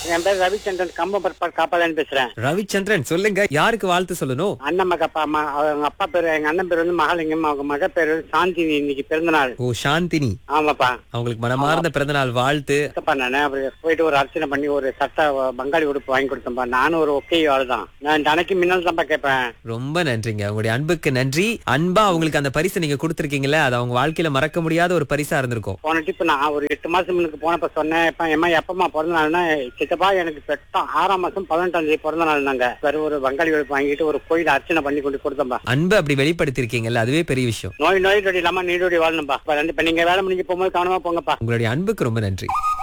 என் பேர் ரவிச்சந்திரன் கம்பம் காப்பாதான் பேசுறேன் ரவிச்சந்திரன் சொல்லுங்க யாருக்கு வாழ்த்து சொல்லணும் அண்ணன் மக அப்பா அம்மா அவங்க அப்பா பேரு எங்க அண்ணன் பேர் வந்து மகாலிங்கம் அவங்க மக பேரு வந்து சாந்தினி இன்னைக்கு பிறந்த நாள் ஓ சாந்தினி ஆமாப்பா அவங்களுக்கு மனமார்ந்த பிறந்தநாள் வாழ்த்து அப்பா நானு அப்படி போயிட்டு ஒரு அர்ச்சனை பண்ணி ஒரு சட்டை பங்காளி உடுப்பு வாங்கி கொடுத்தேன்ப்பா நானும் ஒரு ஒக்கே ஆள் தான் நான் இந்த அன்னைக்கு மின்னல் தான்ப்பா கேட்பேன் ரொம்ப நன்றிங்க உங்களுடைய அன்புக்கு நன்றி அன்பா அவங்களுக்கு அந்த பரிசு நீங்க கொடுத்திருக்கீங்கல்ல அது அவங்க வாழ்க்கையில மறக்க முடியாத ஒரு பரிசா இருந்திருக்கும் போன டிப்பு நான் ஒரு எட்டு மாசம் முன்னுக்கு போனப்ப சொன்னேன் எப்ப எம்மா எப்பமா பிறந்த நாள்னா சித்தப்பா எனக்கு பெட்டம் ஆறாம் மாசம் பதினெட்டாம் தேதி பிறந்த நாள் நாங்க வேற ஒரு பங்காளி உடுப்பு வாங்கிட்டு ஒரு கோயில் அர்ச்சனை பண்ணி கொண்டு கொடுத்தோம்பா அன்பு அப்படி வெளிப்படுத்திருக்கீங்கல்ல அதுவே பெரிய விஷயம் நோய் நோய் நொடி இல்லாம நீடோடி வாழணும்பா இப்ப ரெண்டு- இப்ப நீங்க வேலை முடிஞ்சு போகும்போது கவனமா போங்கப்பா உங்களுடைய அன்புக்கு ரொம்ப நன்றி